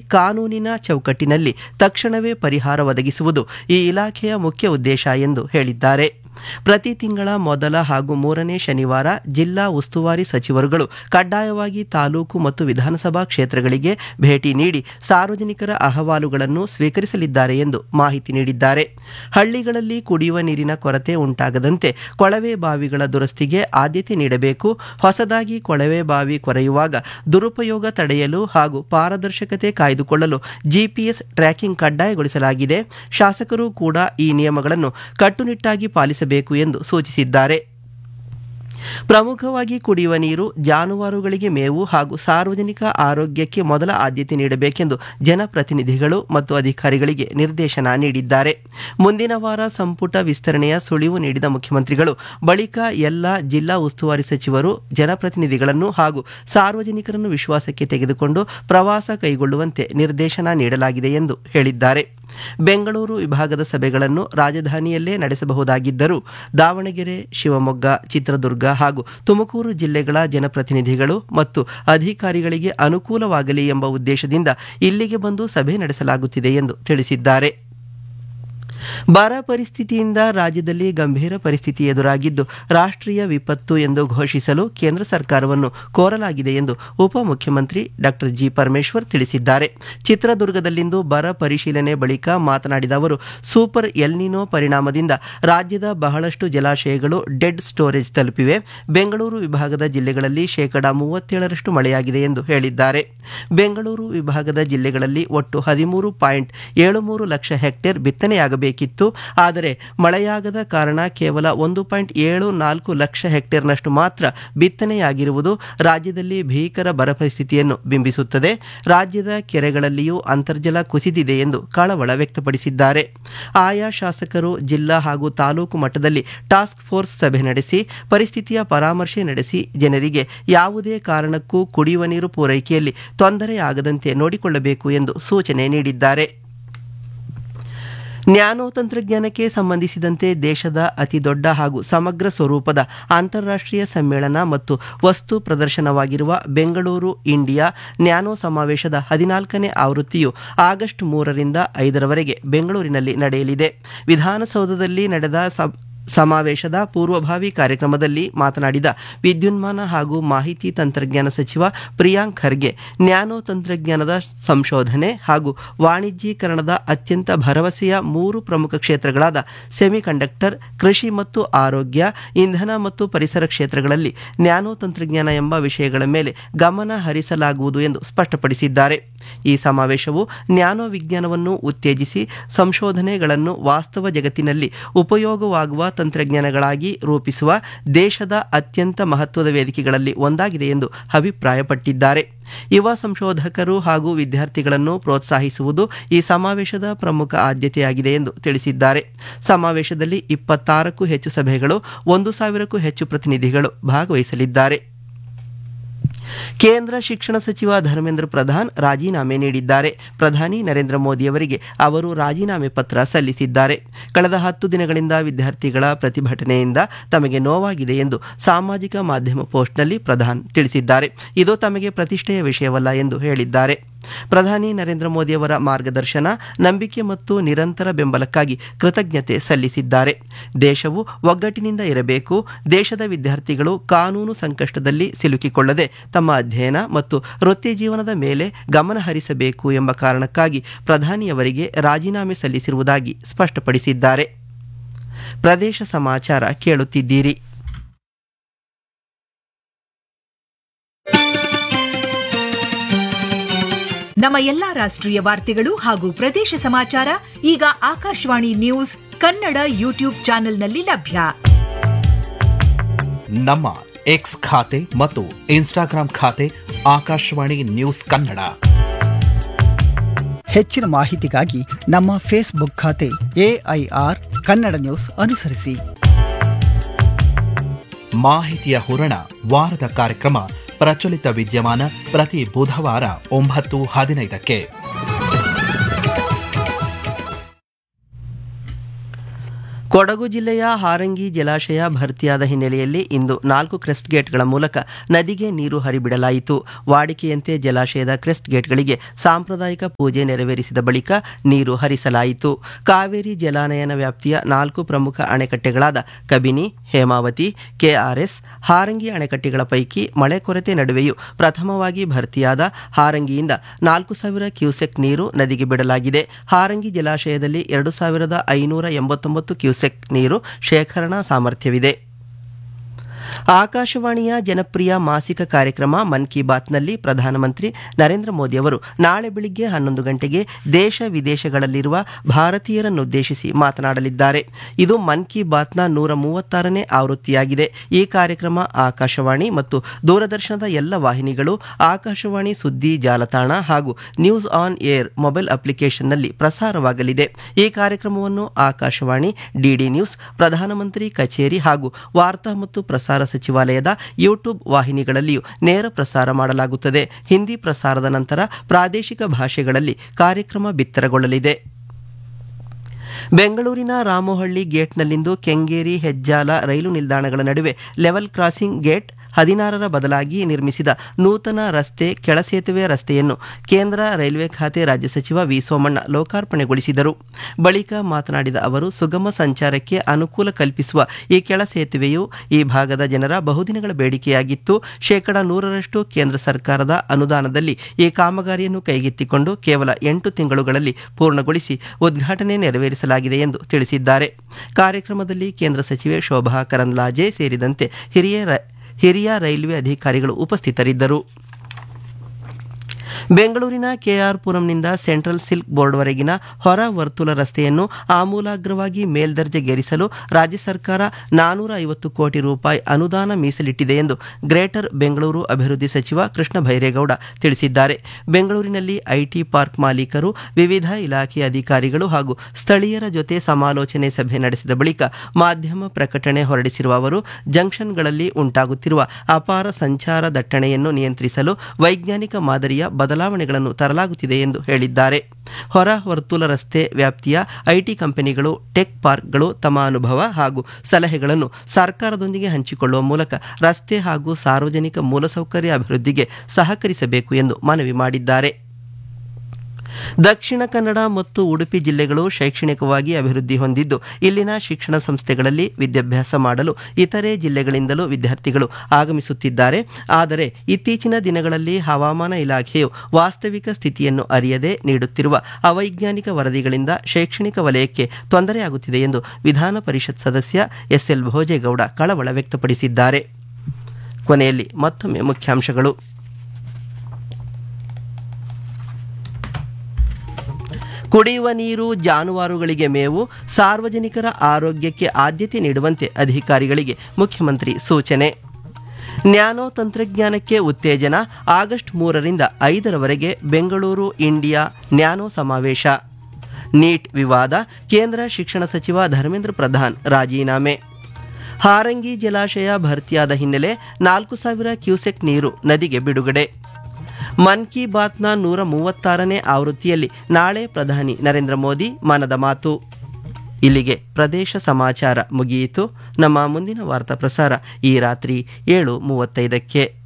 ಕಾನೂನಿನ ಚೌಕಟ್ಟಿನಲ್ಲಿ ತಕ್ಷಣವೇ ಪರಿಹಾರ ಒದಗಿಸುವುದು ಈ ಇಲಾಖೆಯ ಮುಖ್ಯ ಉದ್ದೇಶ ಎಂದು ಹೇಳಿದ್ದಾರೆ ಪ್ರತಿ ತಿಂಗಳ ಮೊದಲ ಹಾಗೂ ಮೂರನೇ ಶನಿವಾರ ಜಿಲ್ಲಾ ಉಸ್ತುವಾರಿ ಸಚಿವರುಗಳು ಕಡ್ಡಾಯವಾಗಿ ತಾಲೂಕು ಮತ್ತು ವಿಧಾನಸಭಾ ಕ್ಷೇತ್ರಗಳಿಗೆ ಭೇಟಿ ನೀಡಿ ಸಾರ್ವಜನಿಕರ ಅಹವಾಲುಗಳನ್ನು ಸ್ವೀಕರಿಸಲಿದ್ದಾರೆ ಎಂದು ಮಾಹಿತಿ ನೀಡಿದ್ದಾರೆ ಹಳ್ಳಿಗಳಲ್ಲಿ ಕುಡಿಯುವ ನೀರಿನ ಕೊರತೆ ಉಂಟಾಗದಂತೆ ಕೊಳವೆ ಬಾವಿಗಳ ದುರಸ್ತಿಗೆ ಆದ್ಯತೆ ನೀಡಬೇಕು ಹೊಸದಾಗಿ ಕೊಳವೆ ಬಾವಿ ಕೊರೆಯುವಾಗ ದುರುಪಯೋಗ ತಡೆಯಲು ಹಾಗೂ ಪಾರದರ್ಶಕತೆ ಕಾಯ್ದುಕೊಳ್ಳಲು ಜಿಪಿಎಸ್ ಟ್ರ್ಯಾಕಿಂಗ್ ಕಡ್ಡಾಯಗೊಳಿಸಲಾಗಿದೆ ಶಾಸಕರು ಕೂಡ ಈ ನಿಯಮಗಳನ್ನು ಕಟ್ಟುನಿಟ್ಟಾಗಿ ಪಾಲಿಸಬೇಕು ಎಂದು ಸೂಚಿಸಿದ್ದಾರೆ ಪ್ರಮುಖವಾಗಿ ಕುಡಿಯುವ ನೀರು ಜಾನುವಾರುಗಳಿಗೆ ಮೇವು ಹಾಗೂ ಸಾರ್ವಜನಿಕ ಆರೋಗ್ಯಕ್ಕೆ ಮೊದಲ ಆದ್ಯತೆ ನೀಡಬೇಕೆಂದು ಜನಪ್ರತಿನಿಧಿಗಳು ಮತ್ತು ಅಧಿಕಾರಿಗಳಿಗೆ ನಿರ್ದೇಶನ ನೀಡಿದ್ದಾರೆ ಮುಂದಿನ ವಾರ ಸಂಪುಟ ವಿಸ್ತರಣೆಯ ಸುಳಿವು ನೀಡಿದ ಮುಖ್ಯಮಂತ್ರಿಗಳು ಬಳಿಕ ಎಲ್ಲ ಜಿಲ್ಲಾ ಉಸ್ತುವಾರಿ ಸಚಿವರು ಜನಪ್ರತಿನಿಧಿಗಳನ್ನು ಹಾಗೂ ಸಾರ್ವಜನಿಕರನ್ನು ವಿಶ್ವಾಸಕ್ಕೆ ತೆಗೆದುಕೊಂಡು ಪ್ರವಾಸ ಕೈಗೊಳ್ಳುವಂತೆ ನಿರ್ದೇಶನ ನೀಡಲಾಗಿದೆ ಎಂದು ಹೇಳಿದ್ದಾರೆ ಬೆಂಗಳೂರು ವಿಭಾಗದ ಸಭೆಗಳನ್ನು ರಾಜಧಾನಿಯಲ್ಲೇ ನಡೆಸಬಹುದಾಗಿದ್ದರೂ ದಾವಣಗೆರೆ ಶಿವಮೊಗ್ಗ ಚಿತ್ರದುರ್ಗ ಹಾಗೂ ತುಮಕೂರು ಜಿಲ್ಲೆಗಳ ಜನಪ್ರತಿನಿಧಿಗಳು ಮತ್ತು ಅಧಿಕಾರಿಗಳಿಗೆ ಅನುಕೂಲವಾಗಲಿ ಎಂಬ ಉದ್ದೇಶದಿಂದ ಇಲ್ಲಿಗೆ ಬಂದು ಸಭೆ ನಡೆಸಲಾಗುತ್ತಿದೆ ಎಂದು ತಿಳಿಸಿದ್ದಾರೆ ಬರ ಪರಿಸ್ಥಿತಿಯಿಂದ ರಾಜ್ಯದಲ್ಲಿ ಗಂಭೀರ ಪರಿಸ್ಥಿತಿ ಎದುರಾಗಿದ್ದು ರಾಷ್ಟ್ರೀಯ ವಿಪತ್ತು ಎಂದು ಘೋಷಿಸಲು ಕೇಂದ್ರ ಸರ್ಕಾರವನ್ನು ಕೋರಲಾಗಿದೆ ಎಂದು ಉಪಮುಖ್ಯಮಂತ್ರಿ ಡಾಕ್ಟರ್ ಜಿ ಪರಮೇಶ್ವರ್ ತಿಳಿಸಿದ್ದಾರೆ ಚಿತ್ರದುರ್ಗದಲ್ಲಿಂದು ಬರ ಪರಿಶೀಲನೆ ಬಳಿಕ ಮಾತನಾಡಿದ ಅವರು ಸೂಪರ್ ಎಲ್ನಿನೋ ಪರಿಣಾಮದಿಂದ ರಾಜ್ಯದ ಬಹಳಷ್ಟು ಜಲಾಶಯಗಳು ಡೆಡ್ ಸ್ಟೋರೇಜ್ ತಲುಪಿವೆ ಬೆಂಗಳೂರು ವಿಭಾಗದ ಜಿಲ್ಲೆಗಳಲ್ಲಿ ಶೇಕಡಾ ಮೂವತ್ತೇಳರಷ್ಟು ಮಳೆಯಾಗಿದೆ ಎಂದು ಹೇಳಿದ್ದಾರೆ ಬೆಂಗಳೂರು ವಿಭಾಗದ ಜಿಲ್ಲೆಗಳಲ್ಲಿ ಒಟ್ಟು ಹದಿಮೂರು ಪಾಯಿಂಟ್ ಏಳು ಮೂರು ಲಕ್ಷ ಹೆಕ್ಟೇರ್ ಬಿತ್ತನೆಯಾಗಬೇಕಿತ್ತು ಆದರೆ ಮಳೆಯಾಗದ ಕಾರಣ ಕೇವಲ ಒಂದು ಪಾಯಿಂಟ್ ಏಳು ನಾಲ್ಕು ಲಕ್ಷ ಹೆಕ್ಟೇರ್ನಷ್ಟು ಮಾತ್ರ ಬಿತ್ತನೆಯಾಗಿರುವುದು ರಾಜ್ಯದಲ್ಲಿ ಭೀಕರ ಬರ ಪರಿಸ್ಥಿತಿಯನ್ನು ಬಿಂಬಿಸುತ್ತದೆ ರಾಜ್ಯದ ಕೆರೆಗಳಲ್ಲಿಯೂ ಅಂತರ್ಜಲ ಕುಸಿದಿದೆ ಎಂದು ಕಳವಳ ವ್ಯಕ್ತಪಡಿಸಿದ್ದಾರೆ ಆಯಾ ಶಾಸಕರು ಜಿಲ್ಲಾ ಹಾಗೂ ತಾಲೂಕು ಮಟ್ಟದಲ್ಲಿ ಟಾಸ್ಕ್ ಫೋರ್ಸ್ ಸಭೆ ನಡೆಸಿ ಪರಿಸ್ಥಿತಿಯ ಪರಾಮರ್ಶೆ ನಡೆಸಿ ಜನರಿಗೆ ಯಾವುದೇ ಕಾರಣಕ್ಕೂ ಕುಡಿಯುವ ನೀರು ಪೂರೈಕೆಯಲ್ಲಿ ತೊಂದರೆಯಾಗದಂತೆ ನೋಡಿಕೊಳ್ಳಬೇಕು ಎಂದು ಸೂಚನೆ ನೀಡಿದ್ದಾರೆ ನ್ಯಾನೋ ತಂತ್ರಜ್ಞಾನಕ್ಕೆ ಸಂಬಂಧಿಸಿದಂತೆ ದೇಶದ ಅತಿದೊಡ್ಡ ಹಾಗೂ ಸಮಗ್ರ ಸ್ವರೂಪದ ಅಂತಾರಾಷ್ಟ್ರೀಯ ಸಮ್ಮೇಳನ ಮತ್ತು ವಸ್ತು ಪ್ರದರ್ಶನವಾಗಿರುವ ಬೆಂಗಳೂರು ಇಂಡಿಯಾ ನ್ಯಾನೋ ಸಮಾವೇಶದ ಹದಿನಾಲ್ಕನೇ ಆವೃತ್ತಿಯು ಆಗಸ್ಟ್ ಮೂರರಿಂದ ಐದರವರೆಗೆ ಬೆಂಗಳೂರಿನಲ್ಲಿ ನಡೆಯಲಿದೆ ವಿಧಾನಸೌಧದಲ್ಲಿ ನಡೆದ ಸಬ್ ಸಮಾವೇಶದ ಪೂರ್ವಭಾವಿ ಕಾರ್ಯಕ್ರಮದಲ್ಲಿ ಮಾತನಾಡಿದ ವಿದ್ಯುನ್ಮಾನ ಹಾಗೂ ಮಾಹಿತಿ ತಂತ್ರಜ್ಞಾನ ಸಚಿವ ಪ್ರಿಯಾಂಕ್ ಖರ್ಗೆ ನ್ಯಾನೋ ತಂತ್ರಜ್ಞಾನದ ಸಂಶೋಧನೆ ಹಾಗೂ ವಾಣಿಜ್ಯೀಕರಣದ ಅತ್ಯಂತ ಭರವಸೆಯ ಮೂರು ಪ್ರಮುಖ ಕ್ಷೇತ್ರಗಳಾದ ಸೆಮಿಕಂಡಕ್ಟರ್ ಕೃಷಿ ಮತ್ತು ಆರೋಗ್ಯ ಇಂಧನ ಮತ್ತು ಪರಿಸರ ಕ್ಷೇತ್ರಗಳಲ್ಲಿ ನ್ಯಾನೋ ತಂತ್ರಜ್ಞಾನ ಎಂಬ ವಿಷಯಗಳ ಮೇಲೆ ಗಮನ ಹರಿಸಲಾಗುವುದು ಎಂದು ಸ್ಪಷ್ಟಪಡಿಸಿದ್ದಾರೆ ಈ ಸಮಾವೇಶವು ನ್ಯಾನೋ ವಿಜ್ಞಾನವನ್ನು ಉತ್ತೇಜಿಸಿ ಸಂಶೋಧನೆಗಳನ್ನು ವಾಸ್ತವ ಜಗತ್ತಿನಲ್ಲಿ ಉಪಯೋಗವಾಗುವ ತಂತ್ರಜ್ಞಾನಗಳಾಗಿ ರೂಪಿಸುವ ದೇಶದ ಅತ್ಯಂತ ಮಹತ್ವದ ವೇದಿಕೆಗಳಲ್ಲಿ ಒಂದಾಗಿದೆ ಎಂದು ಅಭಿಪ್ರಾಯಪಟ್ಟಿದ್ದಾರೆ ಯುವ ಸಂಶೋಧಕರು ಹಾಗೂ ವಿದ್ಯಾರ್ಥಿಗಳನ್ನು ಪ್ರೋತ್ಸಾಹಿಸುವುದು ಈ ಸಮಾವೇಶದ ಪ್ರಮುಖ ಆದ್ಯತೆಯಾಗಿದೆ ಎಂದು ತಿಳಿಸಿದ್ದಾರೆ ಸಮಾವೇಶದಲ್ಲಿ ಇಪ್ಪತ್ತಾರಕ್ಕೂ ಹೆಚ್ಚು ಸಭೆಗಳು ಒಂದು ಸಾವಿರಕ್ಕೂ ಹೆಚ್ಚು ಪ್ರತಿನಿಧಿಗಳು ಭಾಗವಹಿಸಲಿದ್ದಾರೆ ಕೇಂದ್ರ ಶಿಕ್ಷಣ ಸಚಿವ ಧರ್ಮೇಂದ್ರ ಪ್ರಧಾನ್ ರಾಜೀನಾಮೆ ನೀಡಿದ್ದಾರೆ ಪ್ರಧಾನಿ ನರೇಂದ್ರ ಮೋದಿಯವರಿಗೆ ಅವರು ರಾಜೀನಾಮೆ ಪತ್ರ ಸಲ್ಲಿಸಿದ್ದಾರೆ ಕಳೆದ ಹತ್ತು ದಿನಗಳಿಂದ ವಿದ್ಯಾರ್ಥಿಗಳ ಪ್ರತಿಭಟನೆಯಿಂದ ತಮಗೆ ನೋವಾಗಿದೆ ಎಂದು ಸಾಮಾಜಿಕ ಮಾಧ್ಯಮ ಪೋಸ್ಟ್ನಲ್ಲಿ ಪ್ರಧಾನ್ ತಿಳಿಸಿದ್ದಾರೆ ಇದು ತಮಗೆ ಪ್ರತಿಷ್ಠೆಯ ವಿಷಯವಲ್ಲ ಎಂದು ಹೇಳಿದ್ದಾರೆ ಪ್ರಧಾನಿ ನರೇಂದ್ರ ಮೋದಿಯವರ ಮಾರ್ಗದರ್ಶನ ನಂಬಿಕೆ ಮತ್ತು ನಿರಂತರ ಬೆಂಬಲಕ್ಕಾಗಿ ಕೃತಜ್ಞತೆ ಸಲ್ಲಿಸಿದ್ದಾರೆ ದೇಶವು ಒಗ್ಗಟ್ಟಿನಿಂದ ಇರಬೇಕು ದೇಶದ ವಿದ್ಯಾರ್ಥಿಗಳು ಕಾನೂನು ಸಂಕಷ್ಟದಲ್ಲಿ ಸಿಲುಕಿಕೊಳ್ಳದೆ ತಮ್ಮ ಅಧ್ಯಯನ ಮತ್ತು ವೃತ್ತಿ ಜೀವನದ ಮೇಲೆ ಗಮನ ಹರಿಸಬೇಕು ಎಂಬ ಕಾರಣಕ್ಕಾಗಿ ಪ್ರಧಾನಿಯವರಿಗೆ ರಾಜೀನಾಮೆ ಸಲ್ಲಿಸಿರುವುದಾಗಿ ಸ್ಪಷ್ಟಪಡಿಸಿದ್ದಾರೆ ಪ್ರದೇಶ ಸಮಾಚಾರ ಕೇಳುತ್ತಿದ್ದೀರಿ ನಮ್ಮ ಎಲ್ಲಾ ರಾಷ್ಟ್ರೀಯ ವಾರ್ತೆಗಳು ಹಾಗೂ ಪ್ರದೇಶ ಸಮಾಚಾರ ಈಗ ಆಕಾಶವಾಣಿ ನ್ಯೂಸ್ ಕನ್ನಡ ಯೂಟ್ಯೂಬ್ ಚಾನೆಲ್ನಲ್ಲಿ ಲಭ್ಯ ನಮ್ಮ ಎಕ್ಸ್ ಖಾತೆ ಮತ್ತು ಇನ್ಸ್ಟಾಗ್ರಾಂ ಖಾತೆ ಆಕಾಶವಾಣಿ ನ್ಯೂಸ್ ಕನ್ನಡ ಹೆಚ್ಚಿನ ಮಾಹಿತಿಗಾಗಿ ನಮ್ಮ ಫೇಸ್ಬುಕ್ ಖಾತೆ ಎಐಆರ್ ಕನ್ನಡ ನ್ಯೂಸ್ ಅನುಸರಿಸಿ ಮಾಹಿತಿಯ ಹೂರಣ ವಾರದ ಕಾರ್ಯಕ್ರಮ ಪ್ರಚಲಿತ ವಿದ್ಯಮಾನ ಪ್ರತಿ ಬುಧವಾರ ಒಂಬತ್ತು ಹದಿನೈದಕ್ಕೆ ಕೊಡಗು ಜಿಲ್ಲೆಯ ಹಾರಂಗಿ ಜಲಾಶಯ ಭರ್ತಿಯಾದ ಹಿನ್ನೆಲೆಯಲ್ಲಿ ಇಂದು ನಾಲ್ಕು ಕ್ರೆಸ್ಟ್ ಗೇಟ್ಗಳ ಮೂಲಕ ನದಿಗೆ ನೀರು ಹರಿಬಿಡಲಾಯಿತು ವಾಡಿಕೆಯಂತೆ ಜಲಾಶಯದ ಕ್ರೆಸ್ಟ್ ಗೇಟ್ಗಳಿಗೆ ಸಾಂಪ್ರದಾಯಿಕ ಪೂಜೆ ನೆರವೇರಿಸಿದ ಬಳಿಕ ನೀರು ಹರಿಸಲಾಯಿತು ಕಾವೇರಿ ಜಲಾನಯನ ವ್ಯಾಪ್ತಿಯ ನಾಲ್ಕು ಪ್ರಮುಖ ಅಣೆಕಟ್ಟೆಗಳಾದ ಕಬಿನಿ ಹೇಮಾವತಿ ಕೆಆರ್ಎಸ್ ಹಾರಂಗಿ ಅಣೆಕಟ್ಟೆಗಳ ಪೈಕಿ ಮಳೆ ಕೊರತೆ ನಡುವೆಯೂ ಪ್ರಥಮವಾಗಿ ಭರ್ತಿಯಾದ ಹಾರಂಗಿಯಿಂದ ನಾಲ್ಕು ಸಾವಿರ ಕ್ಯೂಸೆಕ್ ನೀರು ನದಿಗೆ ಬಿಡಲಾಗಿದೆ ಹಾರಂಗಿ ಜಲಾಶಯದಲ್ಲಿ ಎರಡು ಸಾವಿರದ ಐನೂರ ಎಂಬತ್ತೊಂಬತ್ತು ಕ್ಯೂಸೆಕ್ ನೀರು ಶೇಖರಣಾ ಸಾಮರ್ಥ್ಯವಿದೆ ಆಕಾಶವಾಣಿಯ ಜನಪ್ರಿಯ ಮಾಸಿಕ ಕಾರ್ಯಕ್ರಮ ಮನ್ ಕಿ ಬಾತ್ನಲ್ಲಿ ಪ್ರಧಾನಮಂತ್ರಿ ನರೇಂದ್ರ ಮೋದಿ ಅವರು ನಾಳೆ ಬೆಳಿಗ್ಗೆ ಹನ್ನೊಂದು ಗಂಟೆಗೆ ದೇಶ ವಿದೇಶಗಳಲ್ಲಿರುವ ಭಾರತೀಯರನ್ನುದ್ದೇಶಿಸಿ ಮಾತನಾಡಲಿದ್ದಾರೆ ಇದು ಮನ್ ಕಿ ಬಾತ್ನ ನೂರ ಮೂವತ್ತಾರನೇ ಆವೃತ್ತಿಯಾಗಿದೆ ಈ ಕಾರ್ಯಕ್ರಮ ಆಕಾಶವಾಣಿ ಮತ್ತು ದೂರದರ್ಶನದ ಎಲ್ಲ ವಾಹಿನಿಗಳು ಆಕಾಶವಾಣಿ ಸುದ್ದಿ ಜಾಲತಾಣ ಹಾಗೂ ನ್ಯೂಸ್ ಆನ್ ಏರ್ ಮೊಬೈಲ್ ಅಪ್ಲಿಕೇಶನ್ನಲ್ಲಿ ಪ್ರಸಾರವಾಗಲಿದೆ ಈ ಕಾರ್ಯಕ್ರಮವನ್ನು ಆಕಾಶವಾಣಿ ಡಿಡಿ ನ್ಯೂಸ್ ಪ್ರಧಾನಮಂತ್ರಿ ಕಚೇರಿ ಹಾಗೂ ವಾರ್ತಾ ಮತ್ತು ಪ್ರಸಾರ ಸಚಿವಾಲಯದ ಯೂಟ್ಯೂಬ್ ವಾಹಿನಿಗಳಲ್ಲಿಯೂ ನೇರ ಪ್ರಸಾರ ಮಾಡಲಾಗುತ್ತದೆ ಹಿಂದಿ ಪ್ರಸಾರದ ನಂತರ ಪ್ರಾದೇಶಿಕ ಭಾಷೆಗಳಲ್ಲಿ ಕಾರ್ಯಕ್ರಮ ಬಿತ್ತರಗೊಳ್ಳಲಿದೆ ಬೆಂಗಳೂರಿನ ರಾಮೋಹಳ್ಳಿ ಗೇಟ್ನಲ್ಲಿಂದು ಕೆಂಗೇರಿ ಹೆಜ್ಜಾಲ ರೈಲು ನಿಲ್ದಾಣಗಳ ನಡುವೆ ಲೆವೆಲ್ ಕ್ರಾಸಿಂಗ್ ಗೇಟ್ ಹದಿನಾರರ ಬದಲಾಗಿ ನಿರ್ಮಿಸಿದ ನೂತನ ರಸ್ತೆ ಕೆಳಸೇತುವೆ ರಸ್ತೆಯನ್ನು ಕೇಂದ್ರ ರೈಲ್ವೆ ಖಾತೆ ರಾಜ್ಯ ಸಚಿವ ವಿ ಸೋಮಣ್ಣ ಲೋಕಾರ್ಪಣೆಗೊಳಿಸಿದರು ಬಳಿಕ ಮಾತನಾಡಿದ ಅವರು ಸುಗಮ ಸಂಚಾರಕ್ಕೆ ಅನುಕೂಲ ಕಲ್ಪಿಸುವ ಈ ಕೆಳ ಸೇತುವೆಯು ಈ ಭಾಗದ ಜನರ ಬಹುದಿನಗಳ ಬೇಡಿಕೆಯಾಗಿತ್ತು ಶೇಕಡ ನೂರರಷ್ಟು ಕೇಂದ್ರ ಸರ್ಕಾರದ ಅನುದಾನದಲ್ಲಿ ಈ ಕಾಮಗಾರಿಯನ್ನು ಕೈಗೆತ್ತಿಕೊಂಡು ಕೇವಲ ಎಂಟು ತಿಂಗಳುಗಳಲ್ಲಿ ಪೂರ್ಣಗೊಳಿಸಿ ಉದ್ಘಾಟನೆ ನೆರವೇರಿಸಲಾಗಿದೆ ಎಂದು ತಿಳಿಸಿದ್ದಾರೆ ಕಾರ್ಯಕ್ರಮದಲ್ಲಿ ಕೇಂದ್ರ ಸಚಿವೆ ಶೋಭಾ ಕರಂದ್ಲಾಜೆ ಸೇರಿದಂತೆ ಹಿರಿಯ ರ- ಹಿರಿಯ ರೈಲ್ವೆ ಅಧಿಕಾರಿಗಳು ಉಪಸ್ಥಿತರಿದ್ದರು ಬೆಂಗಳೂರಿನ ಕೆಆರ್ ಪುರಂನಿಂದ ಸೆಂಟ್ರಲ್ ಸಿಲ್ಕ್ ಬೋರ್ಡ್ವರೆಗಿನ ಹೊರ ವರ್ತುಲ ರಸ್ತೆಯನ್ನು ಆಮೂಲಾಗ್ರವಾಗಿ ಮೇಲ್ದರ್ಜೆಗೇರಿಸಲು ರಾಜ್ಯ ಸರ್ಕಾರ ನಾನೂರ ಐವತ್ತು ಕೋಟಿ ರೂಪಾಯಿ ಅನುದಾನ ಮೀಸಲಿಟ್ಟಿದೆ ಎಂದು ಗ್ರೇಟರ್ ಬೆಂಗಳೂರು ಅಭಿವೃದ್ಧಿ ಸಚಿವ ಕೃಷ್ಣ ಭೈರೇಗೌಡ ತಿಳಿಸಿದ್ದಾರೆ ಬೆಂಗಳೂರಿನಲ್ಲಿ ಐಟಿ ಪಾರ್ಕ್ ಮಾಲೀಕರು ವಿವಿಧ ಇಲಾಖೆಯ ಅಧಿಕಾರಿಗಳು ಹಾಗೂ ಸ್ಥಳೀಯರ ಜೊತೆ ಸಮಾಲೋಚನೆ ಸಭೆ ನಡೆಸಿದ ಬಳಿಕ ಮಾಧ್ಯಮ ಪ್ರಕಟಣೆ ಹೊರಡಿಸಿರುವ ಅವರು ಜಂಕ್ಷನ್ಗಳಲ್ಲಿ ಉಂಟಾಗುತ್ತಿರುವ ಅಪಾರ ಸಂಚಾರ ದಟ್ಟಣೆಯನ್ನು ನಿಯಂತ್ರಿಸಲು ವೈಜ್ಞಾನಿಕ ಮಾದರಿಯ ಬದಲಾವಣೆಗಳನ್ನು ತರಲಾಗುತ್ತಿದೆ ಎಂದು ಹೇಳಿದ್ದಾರೆ ಹೊರ ವರ್ತುಲ ರಸ್ತೆ ವ್ಯಾಪ್ತಿಯ ಐಟಿ ಕಂಪನಿಗಳು ಟೆಕ್ ಪಾರ್ಕ್ಗಳು ತಮ್ಮ ಅನುಭವ ಹಾಗೂ ಸಲಹೆಗಳನ್ನು ಸರ್ಕಾರದೊಂದಿಗೆ ಹಂಚಿಕೊಳ್ಳುವ ಮೂಲಕ ರಸ್ತೆ ಹಾಗೂ ಸಾರ್ವಜನಿಕ ಮೂಲಸೌಕರ್ಯ ಅಭಿವೃದ್ಧಿಗೆ ಸಹಕರಿಸಬೇಕು ಎಂದು ಮನವಿ ಮಾಡಿದ್ದಾರೆ ದಕ್ಷಿಣ ಕನ್ನಡ ಮತ್ತು ಉಡುಪಿ ಜಿಲ್ಲೆಗಳು ಶೈಕ್ಷಣಿಕವಾಗಿ ಅಭಿವೃದ್ಧಿ ಹೊಂದಿದ್ದು ಇಲ್ಲಿನ ಶಿಕ್ಷಣ ಸಂಸ್ಥೆಗಳಲ್ಲಿ ವಿದ್ಯಾಭ್ಯಾಸ ಮಾಡಲು ಇತರೆ ಜಿಲ್ಲೆಗಳಿಂದಲೂ ವಿದ್ಯಾರ್ಥಿಗಳು ಆಗಮಿಸುತ್ತಿದ್ದಾರೆ ಆದರೆ ಇತ್ತೀಚಿನ ದಿನಗಳಲ್ಲಿ ಹವಾಮಾನ ಇಲಾಖೆಯು ವಾಸ್ತವಿಕ ಸ್ಥಿತಿಯನ್ನು ಅರಿಯದೆ ನೀಡುತ್ತಿರುವ ಅವೈಜ್ಞಾನಿಕ ವರದಿಗಳಿಂದ ಶೈಕ್ಷಣಿಕ ವಲಯಕ್ಕೆ ತೊಂದರೆಯಾಗುತ್ತಿದೆ ಎಂದು ವಿಧಾನ ಪರಿಷತ್ ಸದಸ್ಯ ಎಸ್ಎಲ್ ಭೋಜೇಗೌಡ ಕಳವಳ ವ್ಯಕ್ತಪಡಿಸಿದ್ದಾರೆ ಕೊನೆಯಲ್ಲಿ ಮತ್ತೊಮ್ಮೆ ಮುಖ್ಯಾಂಶಗಳು ಕುಡಿಯುವ ನೀರು ಜಾನುವಾರುಗಳಿಗೆ ಮೇವು ಸಾರ್ವಜನಿಕರ ಆರೋಗ್ಯಕ್ಕೆ ಆದ್ಯತೆ ನೀಡುವಂತೆ ಅಧಿಕಾರಿಗಳಿಗೆ ಮುಖ್ಯಮಂತ್ರಿ ಸೂಚನೆ ನ್ಯಾನೋ ತಂತ್ರಜ್ಞಾನಕ್ಕೆ ಉತ್ತೇಜನ ಆಗಸ್ಟ್ ಮೂರರಿಂದ ಐದರವರೆಗೆ ಬೆಂಗಳೂರು ಇಂಡಿಯಾ ನ್ಯಾನೋ ಸಮಾವೇಶ ನೀಟ್ ವಿವಾದ ಕೇಂದ್ರ ಶಿಕ್ಷಣ ಸಚಿವ ಧರ್ಮೇಂದ್ರ ಪ್ರಧಾನ್ ರಾಜೀನಾಮೆ ಹಾರಂಗಿ ಜಲಾಶಯ ಭರ್ತಿಯಾದ ಹಿನ್ನೆಲೆ ನಾಲ್ಕು ಸಾವಿರ ಕ್ಯೂಸೆಕ್ ನೀರು ನದಿಗೆ ಬಿಡುಗಡೆ ಮನ್ ಕಿ ಬಾತ್ನ ನೂರ ಮೂವತ್ತಾರನೇ ಆವೃತ್ತಿಯಲ್ಲಿ ನಾಳೆ ಪ್ರಧಾನಿ ನರೇಂದ್ರ ಮೋದಿ ಮನದ ಮಾತು ಇಲ್ಲಿಗೆ ಪ್ರದೇಶ ಸಮಾಚಾರ ಮುಗಿಯಿತು ನಮ್ಮ ಮುಂದಿನ ವಾರ್ತಾ ಪ್ರಸಾರ ಈ ರಾತ್ರಿ ಏಳು ಮೂವತ್ತೈದಕ್ಕೆ